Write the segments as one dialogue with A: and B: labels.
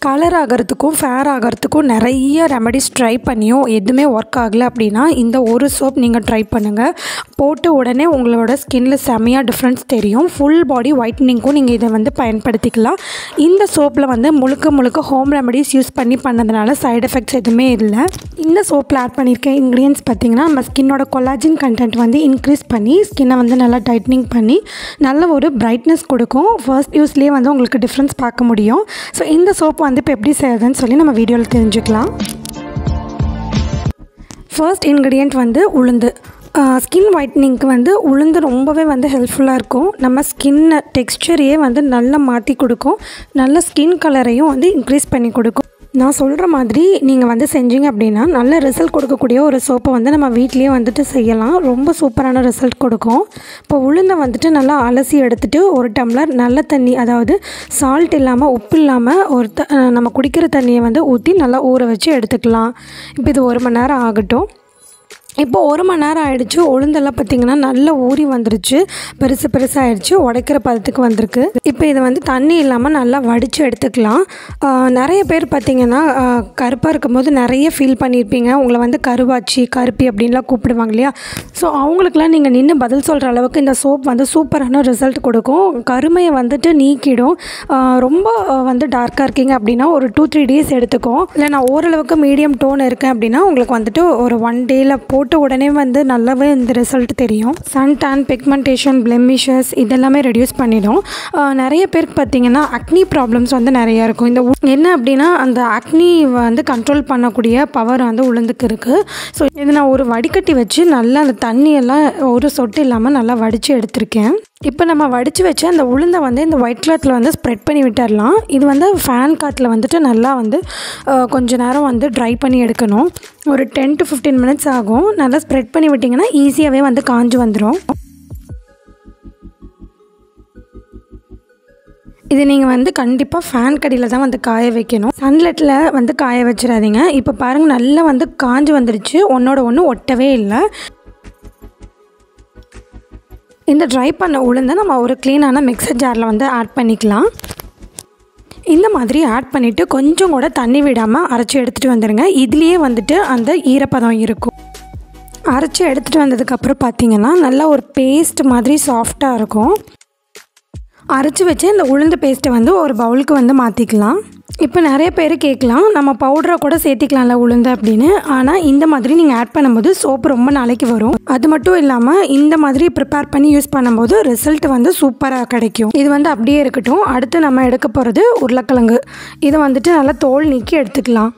A: colour ஆகிறதுக்கும் fair ஆகிறதுக்கும் நிறைய ரெமடிஸ் ட்ரை பண்ணியும் எதுவுமே ஒர்க் ஆகலை அப்படின்னா இந்த ஒரு சோப் நீங்கள் ட்ரை பண்ணுங்கள் போட்டு உடனே உங்களோட ஸ்கின்ல செமையாக டிஃப்ரென்ஸ் தெரியும் ஃபுல் பாடி ஒயிட்னிங்க்கும் நீங்கள் இதை வந்து பயன்படுத்திக்கலாம் இந்த சோப்பில் வந்து முழுக்க முழுக்க ஹோம் ரெமடிஸ் யூஸ் பண்ணி பண்ணதுனால சைடு எஃபெக்ட்ஸ் எதுவுமே இல்லை இந்த சோப்பில் ஆட் பண்ணியிருக்க இன்க்ரீடியன்ஸ் பார்த்திங்கன்னா நம்ம ஸ்கின்னோட கொலாஜின் கண்டென்ட் வந்து இன்க்ரீஸ் பண்ணி ஸ்கின்னை வந்து நல்லா டைட்னிங் பண்ணி நல்ல ஒரு பிரைட்னஸ் கொடுக்கும் ஃபர்ஸ்ட் யூஸ்லேயே வந்து உங்களுக்கு டிஃப்ரென்ஸ் பார்க்க முடியும் ஸோ இந்த சோப் வந்து இப்போ எப்படி செய்யறதுன்னு சொல்லி நம்ம வீடியோவில் தெரிஞ்சுக்கலாம் ஃபர்ஸ்ட் இன்க்ரீடியண்ட் வந்து உளுந்து ஸ்கின் ஒயிட்னிங்க்கு வந்து உளுந்து ரொம்பவே வந்து ஹெல்ப்ஃபுல்லாக இருக்கும் நம்ம ஸ்கின் டெக்ஸ்சரையே வந்து நல்லா மாற்றி கொடுக்கும் நல்ல ஸ்கின் கலரையும் வந்து இன்க்ரீஸ் பண்ணி கொடுக்கும் நான் சொல்கிற மாதிரி நீங்கள் வந்து செஞ்சீங்க அப்படின்னா நல்ல ரிசல்ட் கொடுக்கக்கூடிய ஒரு சோப்பை வந்து நம்ம வீட்லேயே வந்துட்டு செய்யலாம் ரொம்ப சூப்பரான ரிசல்ட் கொடுக்கும் இப்போ உளுந்தை வந்துட்டு நல்லா அலசி எடுத்துகிட்டு ஒரு டம்ளர் நல்ல தண்ணி அதாவது சால்ட் இல்லாமல் உப்பு இல்லாமல் ஒரு த நம்ம குடிக்கிற தண்ணியை வந்து ஊற்றி நல்லா ஊற வச்சு எடுத்துக்கலாம் இப்போ இது ஒரு மணி நேரம் ஆகட்டும் இப்போ ஒரு மணி நேரம் ஆயிடுச்சு உளுந்தெல்லாம் பார்த்திங்கன்னா நல்லா ஊறி வந்துருச்சு பெருசு பெருசாகிடுச்சு உடைக்கிற பதத்துக்கு வந்திருக்கு இப்போ இதை வந்து தண்ணி இல்லாமல் நல்லா வடித்து எடுத்துக்கலாம் நிறைய பேர் பார்த்திங்கன்னா கருப்பாக இருக்கும்போது நிறைய ஃபீல் பண்ணியிருப்பீங்க உங்களை வந்து கருவாச்சி கருப்பி அப்படின்லாம் கூப்பிடுவாங்க இல்லையா ஸோ அவங்களுக்குலாம் நீங்கள் நின்று பதில் சொல்கிற அளவுக்கு இந்த சோப் வந்து சூப்பரான ரிசல்ட் கொடுக்கும் கருமையை வந்துட்டு நீக்கிடும் ரொம்ப வந்து டார்க்காக இருக்கீங்க அப்படின்னா ஒரு டூ த்ரீ டேஸ் எடுத்துக்கும் இல்லை நான் ஓரளவுக்கு மீடியம் டோன் இருக்கேன் அப்படின்னா உங்களுக்கு வந்துட்டு ஒரு ஒன் டேயில் போட்டு போட்ட உடனே வந்து நல்லாவே இந்த ரிசல்ட் தெரியும் சன் டேன் பிக்மெண்டேஷன் பிளெமிஷஸ் இதெல்லாமே ரெடியூஸ் பண்ணிடும் நிறைய பேருக்கு பார்த்தீங்கன்னா அக்னி ப்ராப்ளம்ஸ் வந்து நிறையா இருக்கும் இந்த என்ன அப்படின்னா அந்த அக்னி வந்து கண்ட்ரோல் பண்ணக்கூடிய பவர் வந்து உளுந்துக்கு இருக்குது ஸோ இது நான் ஒரு வடிகட்டி வச்சு நல்லா அந்த தண்ணியெல்லாம் ஒரு சொட்டு இல்லாமல் நல்லா வடித்து எடுத்திருக்கேன் இப்போ நம்ம வடித்து வச்சு அந்த உளுந்தை வந்து இந்த ஒயிட் கிளாத்தில் வந்து ஸ்ப்ரெட் பண்ணி விட்டுடலாம் இது வந்து ஃபேன் காற்றுல வந்துட்டு நல்லா வந்து கொஞ்ச நேரம் வந்து ட்ரை பண்ணி எடுக்கணும் ஒரு டென் டு ஃபிஃப்டீன் மினிட்ஸ் ஆகும் நல்லா ஸ்ப்ரெட் பண்ணி விட்டிங்கன்னா ஈஸியாகவே வந்து காஞ்சு வந்துடும் இது நீங்கள் வந்து கண்டிப்பாக ஃபேன் கடியில் தான் வந்து காய வைக்கணும் சன்லைட்டில் வந்து காய வச்சிடாதீங்க இப்போ பாருங்கள் நல்லா வந்து காஞ்சு வந்துருச்சு ஒன்றோட ஒன்று ஒட்டவே இல்லை இந்த ட்ரை பண்ண உளுந்தை நம்ம ஒரு க்ளீனான மிக்சர் ஜாரில் வந்து ஆட் பண்ணிக்கலாம் இந்த மாதிரி ஆட் பண்ணிவிட்டு கொஞ்சம் கூட தண்ணி விடாமல் அரைச்சி எடுத்துகிட்டு வந்துடுங்க இதுலேயே வந்துட்டு அந்த ஈரப்பதம் இருக்கும் அரைச்சி எடுத்துகிட்டு வந்ததுக்கப்புறம் பார்த்திங்கன்னா நல்லா ஒரு பேஸ்ட் மாதிரி சாஃப்டாக இருக்கும் அரைச்சி வச்சு இந்த உளுந்து பேஸ்ட்டை வந்து ஒரு பவுலுக்கு வந்து மாற்றிக்கலாம் இப்போ நிறைய பேர் கேட்கலாம் நம்ம பவுடரை கூட சேர்த்திக்கலாம்ல உளுந்து அப்படின்னு ஆனால் இந்த மாதிரி நீங்கள் ஆட் பண்ணும்போது சோப்பு ரொம்ப நாளைக்கு வரும் அது மட்டும் இல்லாமல் இந்த மாதிரி ப்ரிப்பேர் பண்ணி யூஸ் பண்ணும்போது ரிசல்ட் வந்து சூப்பராக கிடைக்கும் இது வந்து அப்படியே இருக்கட்டும் அடுத்து நம்ம எடுக்க போகிறது உருளைக்கிழங்கு இதை வந்துட்டு நல்லா தோல் நீக்கி எடுத்துக்கலாம்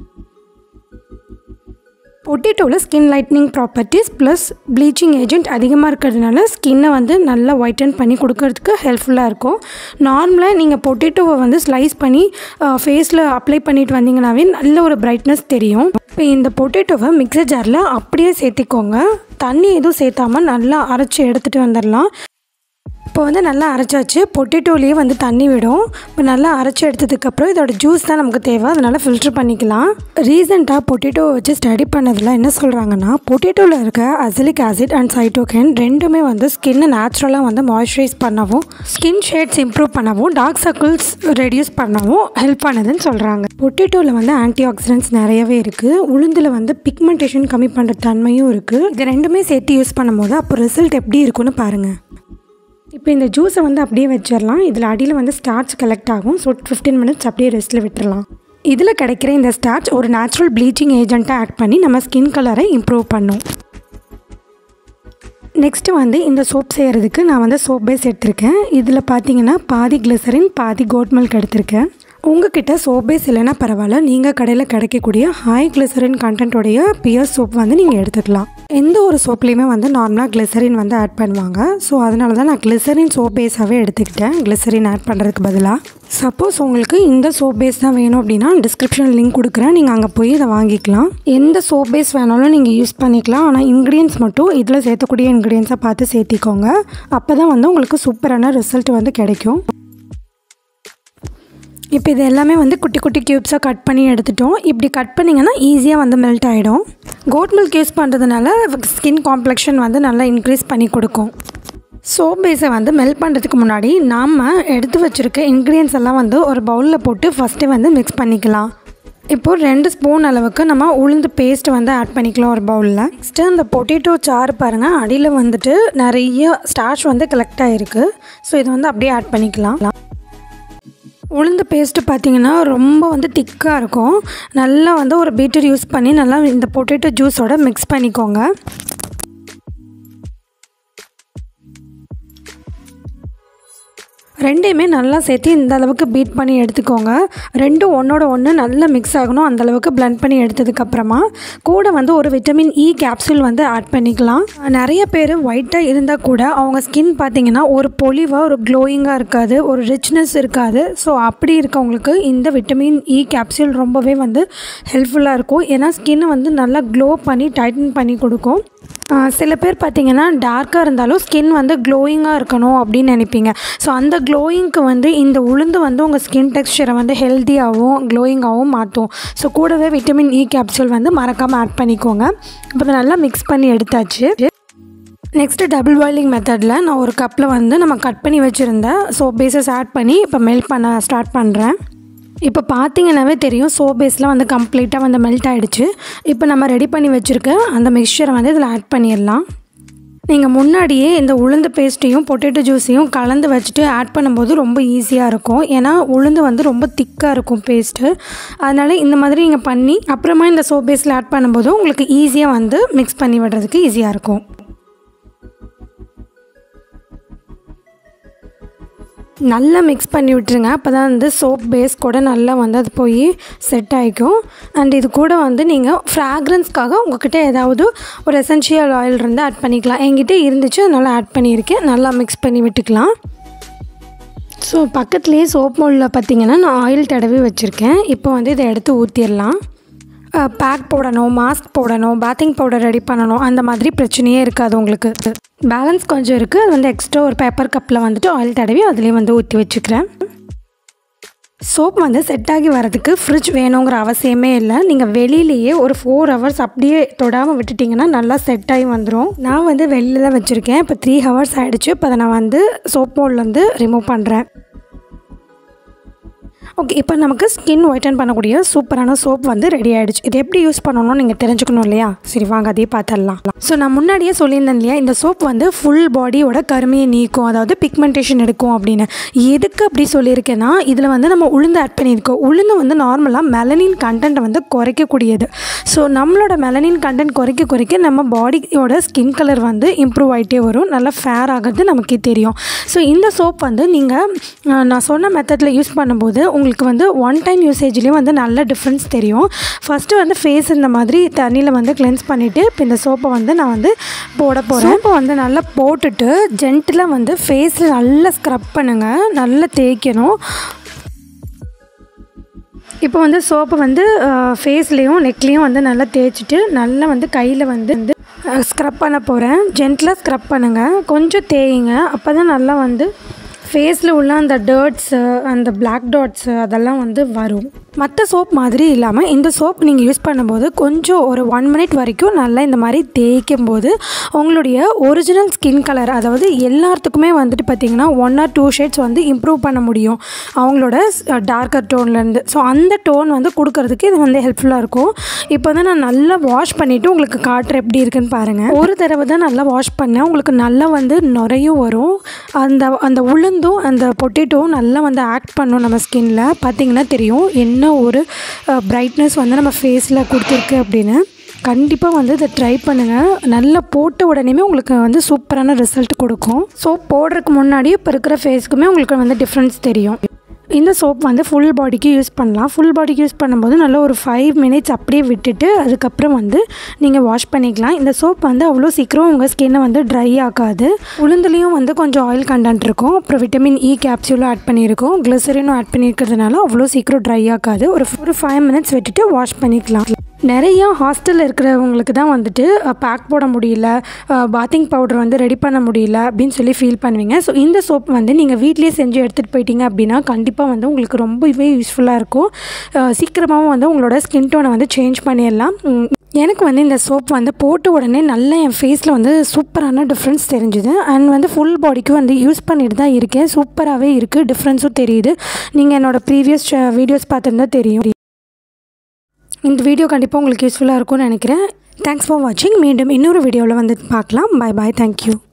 A: பொட்டேட்டோவில் skin lightening properties plus bleaching agent அதிகமாக இருக்கிறதுனால ஸ்கின்னை வந்து நல்லா ஒயிட்டன் பண்ணி கொடுக்கறதுக்கு ஹெல்ப்ஃபுல்லாக இருக்கும் நார்மலாக நீங்கள் பொட்டேட்டோவை வந்து ஸ்லைஸ் பண்ணி ஃபேஸில் அப்ளை பண்ணிட்டு வந்தீங்கன்னாவே நல்ல ஒரு பிரைட்னஸ் தெரியும் இப்போ இந்த பொட்டேட்டோவை மிக்சர் ஜாரில் அப்படியே சேர்த்திக்கோங்க தண்ணி எதுவும் சேர்த்தாமல் நல்லா அரைச்சி எடுத்துகிட்டு வந்துடலாம் இப்போ வந்து நல்லா அரைச்சாச்சு பொட்டேட்டோலேயே வந்து தண்ணி விடும் இப்போ நல்லா அரைச்சி எடுத்ததுக்கப்புறம் இதோட ஜூஸ் தான் நமக்கு தேவை அதனால் ஃபில்ட்ரு பண்ணிக்கலாம் ரீசெண்டாக பொட்டேட்டோவை வச்சு ஸ்டடி பண்ணதில் என்ன சொல்கிறாங்கன்னா பொட்டேட்டோவில் இருக்க அசிலிக் ஆசிட் அண்ட் சைட்டோகேன் ரெண்டுமே வந்து ஸ்கின்னை நேச்சுரலாக வந்து மாய்ஸ்சரைஸ் பண்ணவும் ஸ்கின் ஷேட்ஸ் இம்ப்ரூவ் பண்ணவும் டார்க் சர்க்கிள்ஸ் ரெடியூஸ் பண்ணவும் ஹெல்ப் பண்ணுதுன்னு சொல்கிறாங்க பொட்டேட்டோவில் வந்து ஆன்டி ஆக்சிடென்ட்ஸ் நிறையவே இருக்குது உளுந்தில் வந்து பிக்மெண்டேஷன் கம்மி பண்ணுற தன்மையும் இருக்குது இது ரெண்டுமே சேர்த்து யூஸ் பண்ணும்போது அப்போ ரிசல்ட் எப்படி இருக்குன்னு பாருங்கள் இப்போ இந்த ஜூஸை வந்து அப்படியே வச்சிடலாம் இதில் அடியில் வந்து ஸ்டார்ச் கலெக்ட் ஆகும் ஸோ ஃபிஃப்டீன் மினிட்ஸ் அப்படியே ரெஸ்ட்டில் விட்டுறலாம் இதில் கிடைக்கிற இந்த ஸ்டார்ச் ஒரு நேச்சுரல் ப்ளீச்சிங் ஏஜெண்ட்டாக ஆட் பண்ணி நம்ம ஸ்கின் கலரை இம்ப்ரூவ் பண்ணும் நெக்ஸ்ட்டு வந்து இந்த சோப் செய்கிறதுக்கு நான் வந்து சோப் பேஸ் எடுத்திருக்கேன் இதில் பார்த்தீங்கன்னா பாதி கிளிசரின் பாதி கோட் மில்க் எடுத்திருக்கேன் உங்ககிட்ட சோப் பேஸ் இல்லைன்னா பரவாயில்ல நீங்கள் கடையில் கிடைக்கக்கூடிய ஹை கிளிசரின் கண்டென்ட்டோடைய பியர் சோப் வந்து நீங்கள் எடுத்துக்கலாம் எந்த ஒரு சோப்லேயுமே வந்து நார்மலாக கிளிசரின் வந்து ஆட் பண்ணுவாங்க ஸோ அதனால தான் நான் கிளிசரின் சோப் பேஸாகவே எடுத்துக்கிட்டேன் கிளிசரின் ஆட் பண்ணுறதுக்கு பதிலாக சப்போஸ் உங்களுக்கு இந்த சோப் பேஸ் தான் வேணும் அப்படின்னா டிஸ்கிரிப்ஷன் லிங்க் கொடுக்குறேன் நீங்கள் அங்கே போய் இதை வாங்கிக்கலாம் எந்த சோப் பேஸ் வேணாலும் நீங்கள் யூஸ் பண்ணிக்கலாம் ஆனால் இன்க்ரீடியன்ஸ் மட்டும் இதில் சேர்த்தக்கூடிய இன்க்ரீடியன்ஸை பார்த்து சேர்த்திக்கோங்க அப்போ தான் வந்து உங்களுக்கு சூப்பரான ரிசல்ட் வந்து கிடைக்கும் இப்போ இது எல்லாமே வந்து குட்டி குட்டி க்யூப்ஸாக கட் பண்ணி எடுத்துட்டோம் இப்படி கட் பண்ணிங்கன்னா ஈஸியாக வந்து மெல்ட் ஆகிடும் கோட் மில்க் யூஸ் பண்ணுறதுனால ஸ்கின் காம்ப்ளெக்ஷன் வந்து நல்லா இன்க்ரீஸ் பண்ணி கொடுக்கும் சோப் பேஸை வந்து மெல்ட் பண்ணுறதுக்கு முன்னாடி நாம் எடுத்து வச்சுருக்க இன்க்ரீடியன்ஸ் எல்லாம் வந்து ஒரு பவுலில் போட்டு ஃபஸ்ட்டே வந்து மிக்ஸ் பண்ணிக்கலாம் இப்போது ரெண்டு ஸ்பூன் அளவுக்கு நம்ம உளுந்து பேஸ்ட் வந்து ஆட் பண்ணிக்கலாம் ஒரு பவுலில் நெக்ஸ்ட்டு அந்த பொட்டேட்டோ சாறு பாருங்கள் அடியில் வந்துட்டு நிறைய ஸ்டார்ச் வந்து கலெக்ட் ஆகிருக்கு ஸோ இதை வந்து அப்படியே ஆட் பண்ணிக்கலாம் உளுந்து பேஸ்ட்டு பார்த்தீங்கன்னா ரொம்ப வந்து திக்காக இருக்கும் நல்லா வந்து ஒரு பீட்டர் யூஸ் பண்ணி நல்லா இந்த பொட்டேட்டோ ஜூஸோட மிக்ஸ் பண்ணிக்கோங்க ரெண்டையுமே நல்லா சேர்த்து இந்த அளவுக்கு பீட் பண்ணி எடுத்துக்கோங்க ரெண்டும் ஒன்றோட ஒன்று நல்லா மிக்ஸ் ஆகணும் அந்த அளவுக்கு பிளெண்ட் பண்ணி எடுத்ததுக்கப்புறமா கூட வந்து ஒரு விட்டமின் இ கேப்சூல் வந்து ஆட் பண்ணிக்கலாம் நிறைய பேர் ஒயிட்டாக இருந்தால் கூட அவங்க ஸ்கின் பார்த்தீங்கன்னா ஒரு பொலிவாக ஒரு க்ளோயிங்காக இருக்காது ஒரு ரிச்னஸ் இருக்காது ஸோ அப்படி இருக்கவங்களுக்கு இந்த விட்டமின் இ கேப்சூல் ரொம்பவே வந்து ஹெல்ப்ஃபுல்லாக இருக்கும் ஏன்னா ஸ்கின்னை வந்து நல்லா க்ளோ பண்ணி டைட்டன் பண்ணி கொடுக்கும் சில பேர் பார்த்தீங்கன்னா டார்க்காக இருந்தாலும் ஸ்கின் வந்து க்ளோயிங்காக இருக்கணும் அப்படின்னு நினைப்பீங்க ஸோ அந்த க்ளோயிங்க்கு வந்து இந்த உளுந்து வந்து உங்கள் ஸ்கின் டெக்ஸ்சரை வந்து ஹெல்த்தியாகவும் க்ளோயிங்காகவும் மாற்றும் ஸோ கூடவே விட்டமின் இ கேப்சூல் வந்து மறக்காமல் ஆட் பண்ணிக்கோங்க இப்போ நல்லா மிக்ஸ் பண்ணி எடுத்தாச்சு நெக்ஸ்ட்டு டபுள் பாயிலிங் மெத்தடில் நான் ஒரு கப்பில் வந்து நம்ம கட் பண்ணி வச்சுருந்த சோப் பேஸஸ் ஆட் பண்ணி இப்போ மெல்ட் பண்ண ஸ்டார்ட் பண்ணுறேன் இப்போ பார்த்தீங்கன்னாவே தெரியும் சோப் பேஸ்லாம் வந்து கம்ப்ளீட்டாக வந்து மெல்ட் ஆகிடுச்சு இப்போ நம்ம ரெடி பண்ணி வச்சுருக்க அந்த மிக்சரை வந்து இதில் ஆட் பண்ணிடலாம் நீங்கள் முன்னாடியே இந்த உளுந்து பேஸ்ட்டையும் பொட்டேட்டோ ஜூஸையும் கலந்து வச்சுட்டு ஆட் பண்ணும்போது ரொம்ப ஈஸியாக இருக்கும் ஏன்னா உளுந்து வந்து ரொம்ப திக்காக இருக்கும் பேஸ்ட்டு அதனால் இந்த மாதிரி நீங்கள் பண்ணி அப்புறமா இந்த சோப் பேஸில் ஆட் பண்ணும்போது உங்களுக்கு ஈஸியாக வந்து மிக்ஸ் பண்ணி விடுறதுக்கு ஈஸியாக இருக்கும் நல்லா மிக்ஸ் பண்ணி விட்டுருங்க அப்போ தான் வந்து சோப் பேஸ் கூட நல்லா வந்து அது போய் செட் ஆகிக்கும் அண்ட் இது கூட வந்து நீங்கள் ஃப்ராக்ரன்ஸ்க்காக உங்கள்கிட்ட ஏதாவது ஒரு எசென்ஷியல் ஆயில் இருந்தால் ஆட் பண்ணிக்கலாம் என்கிட்ட இருந்துச்சு அதனால் ஆட் பண்ணியிருக்கேன் நல்லா மிக்ஸ் பண்ணி விட்டுக்கலாம் ஸோ பக்கத்துலேயே சோப் மோலில் பார்த்தீங்கன்னா நான் ஆயில் தடவி வச்சுருக்கேன் இப்போ வந்து இதை எடுத்து ஊற்றிடலாம் பேக் போடணும் மாஸ்க் போடணும் பேத்திங் பவுடர் ரெடி பண்ணணும் அந்த மாதிரி பிரச்சனையே இருக்காது உங்களுக்கு பேலன்ஸ் கொஞ்சம் இருக்குது அது வந்து எக்ஸ்ட்ரா ஒரு பேப்பர் கப்பில் வந்துட்டு ஆயில் தடவி அதுலேயே வந்து ஊற்றி வச்சுக்கிறேன் சோப் வந்து செட் ஆகி வரதுக்கு ஃப்ரிட்ஜ் வேணுங்கிற அவசியமே இல்லை நீங்கள் வெளியிலேயே ஒரு ஃபோர் ஹவர்ஸ் அப்படியே தொடாமல் விட்டுட்டிங்கன்னா நல்லா செட் ஆகி வந்துடும் நான் வந்து வெளியில் தான் வச்சுருக்கேன் இப்போ த்ரீ ஹவர்ஸ் ஆகிடுச்சு இப்போ அதை நான் வந்து சோப் மோல்லேருந்து ரிமூவ் பண்ணுறேன் ஓகே இப்போ நமக்கு ஸ்கின் ஒயிட்டன் பண்ணக்கூடிய சூப்பரான சோப் வந்து ரெடி ஆகிடுச்சு இது எப்படி யூஸ் பண்ணணும்னு நீங்கள் தெரிஞ்சுக்கணும் இல்லையா சரி வாங்க அதே பார்த்துடலாம் ஸோ நான் முன்னாடியே சொல்லியிருந்தேன் இல்லையா இந்த சோப் வந்து ஃபுல் பாடியோட கருமையை நீக்கும் அதாவது பிக்மெண்டேஷன் எடுக்கும் அப்படின்னு எதுக்கு அப்படி சொல்லியிருக்கேன்னா இதில் வந்து நம்ம உளுந்து ஆட் பண்ணியிருக்கோம் உளுந்து வந்து நார்மலாக மெலனின் கண்டென்ட்டை வந்து குறைக்கக்கூடியது ஸோ நம்மளோட மெலனின் கண்டென்ட் குறைக்க குறைக்க நம்ம பாடியோட ஸ்கின் கலர் வந்து இம்ப்ரூவ் ஆகிட்டே வரும் நல்லா ஃபேர் ஆகிறது நமக்கே தெரியும் ஸோ இந்த சோப் வந்து நீங்கள் நான் சொன்ன மெத்தடில் யூஸ் பண்ணும்போது உங்களுக்கு வந்து ஒன் டைம் யூசேஜ்லேயும் வந்து நல்ல டிஃப்ரென்ஸ் தெரியும் ஃபஸ்ட்டு வந்து ஃபேஸ் இந்த மாதிரி தண்ணியில் வந்து கிளென்ஸ் பண்ணிவிட்டு இப்போ இந்த சோப்பை வந்து நான் வந்து போட போகிறேன் சோப்பை வந்து நல்லா போட்டுட்டு ஜென்டிலாக வந்து ஃபேஸில் நல்லா ஸ்க்ரப் பண்ணுங்கள் நல்லா தேய்க்கணும் இப்போ வந்து சோப்பை வந்து ஃபேஸ்லேயும் நெக்லேயும் வந்து நல்லா தேய்ச்சிட்டு நல்லா வந்து கையில் வந்து வந்து ஸ்க்ரப் பண்ண போகிறேன் ஜென்டிலாக ஸ்க்ரப் பண்ணுங்கள் கொஞ்சம் தேயுங்க அப்போ தான் நல்லா வந்து ஃபேஸில் உள்ள அந்த டர்ட்ஸு அந்த பிளாக் டாட்ஸு அதெல்லாம் வந்து வரும் மற்ற சோப் மாதிரி இல்லாமல் இந்த சோப் நீங்கள் யூஸ் பண்ணும்போது கொஞ்சம் ஒரு ஒன் மினிட் வரைக்கும் நல்லா இந்த மாதிரி தேய்க்கும் போது உங்களுடைய ஒரிஜினல் ஸ்கின் கலர் அதாவது எல்லாத்துக்குமே வந்துட்டு பார்த்திங்கன்னா ஒன் ஆர் டூ ஷேட்ஸ் வந்து இம்ப்ரூவ் பண்ண முடியும் அவங்களோட டார்க்கர் டோன்லேருந்து ஸோ அந்த டோன் வந்து கொடுக்கறதுக்கு இது வந்து ஹெல்ப்ஃபுல்லாக இருக்கும் இப்போ வந்து நான் நல்லா வாஷ் பண்ணிவிட்டு உங்களுக்கு காட்டுற எப்படி இருக்குன்னு பாருங்கள் ஒரு தடவை தான் நல்லா வாஷ் பண்ணேன் உங்களுக்கு நல்லா வந்து நுரையும் வரும் அந்த அந்த உளுந்தும் அந்த பொட்டேட்டோவும் நல்லா வந்து ஆக்ட் பண்ணும் நம்ம ஸ்கின்னில் பார்த்தீங்கன்னா தெரியும் என்ன ஒரு பிரைட்னஸ் வந்து நம்ம ஃபேஸில் கொடுத்துருக்கு அப்படின்னு கண்டிப்பாக வந்து இதை ட்ரை பண்ணுங்கள் நல்லா போட்ட உடனேமே உங்களுக்கு வந்து சூப்பரான ரிசல்ட் கொடுக்கும் ஸோ போடுறதுக்கு முன்னாடி இப்போ இருக்கிற ஃபேஸ்க்குமே உங்களுக்கு வந்து டிஃப்ரென்ஸ் தெரியும் இந்த சோப் வந்து ஃபுல் பாடிக்கு யூஸ் பண்ணலாம் ஃபுல் பாடிக்கு யூஸ் பண்ணும்போது நல்லா ஒரு ஃபைவ் மினிட்ஸ் அப்படியே விட்டுட்டு அதுக்கப்புறம் வந்து நீங்கள் வாஷ் பண்ணிக்கலாம் இந்த சோப் வந்து அவ்வளோ சீக்கிரம் உங்கள் ஸ்கின்னை வந்து ட்ரை ஆகாது உளுந்துலேயும் வந்து கொஞ்சம் ஆயில் கண்டென்ட் இருக்கும் அப்புறம் விட்டமின் இ கேப்சூலும் ஆட் பண்ணியிருக்கோம் கிளிசரினும் ஆட் பண்ணியிருக்கிறதுனால அவ்வளோ சீக்கிரம் ட்ரை ஆகாது ஒரு ஒரு ஃபைவ் மினிட்ஸ் விட்டுட்டு வாஷ் பண்ணிக்கலாம் நிறையா ஹாஸ்டலில் இருக்கிறவங்களுக்கு தான் வந்துட்டு பேக் போட முடியல பாத்திங் பவுடர் வந்து ரெடி பண்ண முடியல அப்படின்னு சொல்லி ஃபீல் பண்ணுவீங்க ஸோ இந்த சோப் வந்து நீங்கள் வீட்லேயே செஞ்சு எடுத்துகிட்டு போயிட்டீங்க அப்படின்னா கண்டிப்பாக வந்து உங்களுக்கு ரொம்பவே யூஸ்ஃபுல்லாக இருக்கும் அஹ் சீக்கிரமாகவும் வந்து உங்களோட ஸ்கின் டோனை வந்து சேஞ்ச் பண்ணிடலாம் உம், எனக்கு வந்து இந்த சோப் வந்து போட்ட உடனே நல்லா என் ஃபேஸில் வந்து சூப்பரான டிஃப்ரென்ஸ் தெரிஞ்சுது அண்ட் வந்து ஃபுல் பாடிக்கு வந்து யூஸ் பண்ணிட்டு தான் இருக்கேன் சூப்பராகவே இருக்குது டிஃப்ரென்ஸும் தெரியுது நீங்கள் என்னோடய ப்ரீவியஸ் வீடியோஸ் பார்த்துருந்தா தெரியும் இந்த வீடியோ கண்டிப்பாக உங்களுக்கு யூஸ்ஃபுல்லாக இருக்கும்னு நினைக்கிறேன் தேங்க்ஸ் ஃபார் வாட்சிங் மீண்டும் இன்னொரு வீடியோவில் வந்து பார்க்கலாம் பாய் பாய் தேங்க்யூ